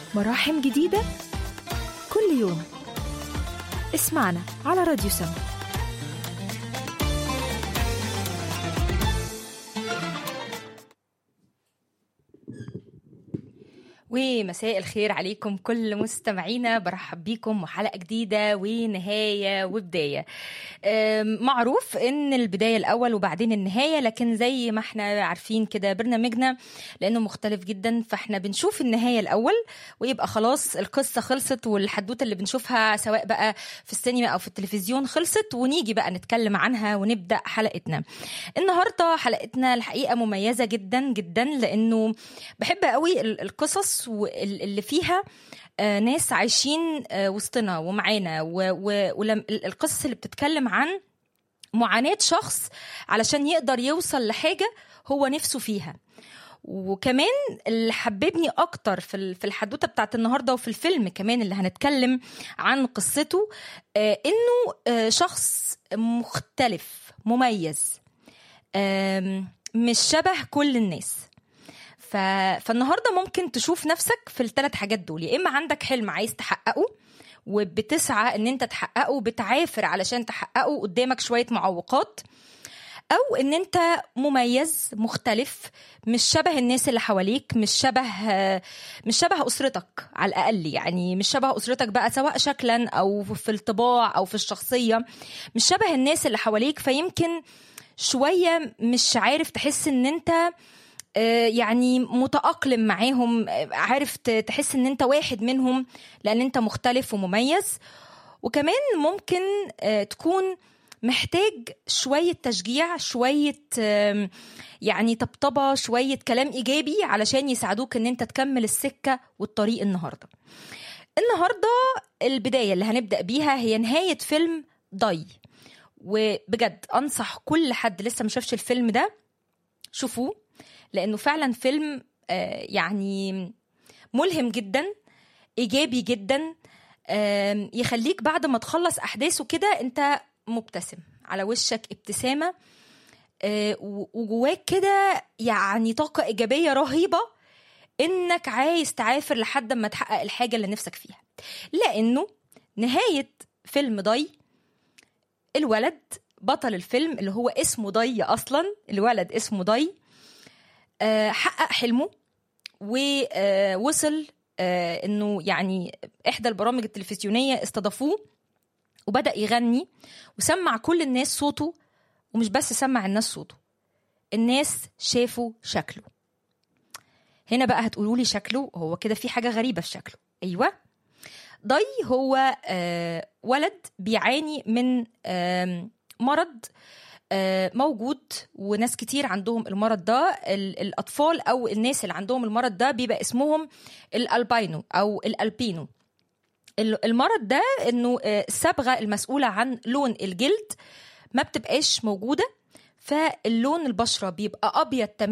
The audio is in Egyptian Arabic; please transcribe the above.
مراحم جديدة كل يوم اسمعنا على راديو سما ومساء الخير عليكم كل مستمعينا برحب بيكم وحلقة جديدة ونهاية وبداية أم، معروف ان البداية الاول وبعدين النهاية لكن زي ما احنا عارفين كده برنامجنا لانه مختلف جدا فاحنا بنشوف النهاية الاول ويبقى خلاص القصة خلصت والحدوتة اللي بنشوفها سواء بقى في السينما او في التلفزيون خلصت ونيجي بقى نتكلم عنها ونبدأ حلقتنا النهاردة حلقتنا الحقيقة مميزة جدا جدا لانه بحب قوي ال- القصص وال- اللي فيها آه، ناس عايشين آه، وسطنا ومعانا والقصص اللي بتتكلم عن معاناة شخص علشان يقدر يوصل لحاجة هو نفسه فيها وكمان اللي حببني اكتر في ال- في الحدوته بتاعت النهارده وفي الفيلم كمان اللي هنتكلم عن قصته آه، انه آه، شخص مختلف مميز آم، مش شبه كل الناس ف... فالنهارده ممكن تشوف نفسك في الثلاث حاجات دول يا اما عندك حلم عايز تحققه وبتسعى ان انت تحققه بتعافر علشان تحققه قدامك شويه معوقات او ان انت مميز مختلف مش شبه الناس اللي حواليك مش شبه مش شبه اسرتك على الاقل يعني مش شبه اسرتك بقى سواء شكلا او في الطباع او في الشخصيه مش شبه الناس اللي حواليك فيمكن شويه مش عارف تحس ان انت آه، يعني متأقلم معاهم آه، عارف ت- تحس ان انت واحد منهم لان انت مختلف ومميز وكمان ممكن آه، تكون محتاج شوية تشجيع شوية آم، يعني طبطبة شوية كلام إيجابي علشان يساعدوك ان انت تكمل السكة والطريق النهاردة النهاردة البداية اللي هنبدأ بيها هي نهاية فيلم ضي وبجد أنصح كل حد لسه ما شافش الفيلم ده شوفوه لانه فعلا فيلم آه، يعني ملهم جدا ايجابي جدا آم، يخليك بعد ما تخلص احداثه كده انت مبتسم على وشك ابتسامه آه، و- وجواك كده يعني طاقه ايجابيه رهيبه انك عايز تعافر لحد ما تحقق الحاجه اللي نفسك فيها لانه نهايه فيلم ضي الولد بطل الفيلم اللي هو اسمه ضي اصلا الولد اسمه ضي آه، حقق حلمه ووصل انه يعني احدى البرامج التلفزيونيه استضافوه وبدا يغني وسمع كل الناس صوته ومش بس سمع الناس صوته الناس شافوا شكله هنا بقى هتقولوا لي شكله هو كده في حاجه غريبه في شكله ايوه ضي هو آه، ولد بيعاني من آم، مرض آه، موجود وناس كتير عندهم المرض ده ال- الأطفال أو الناس اللي عندهم المرض ده بيبقى اسمهم الألباينو أو الألبينو ال- المرض ده انه آه، الصبغه المسؤوله عن لون الجلد ما بتبقاش موجوده فاللون البشره بيبقى ابيض تماما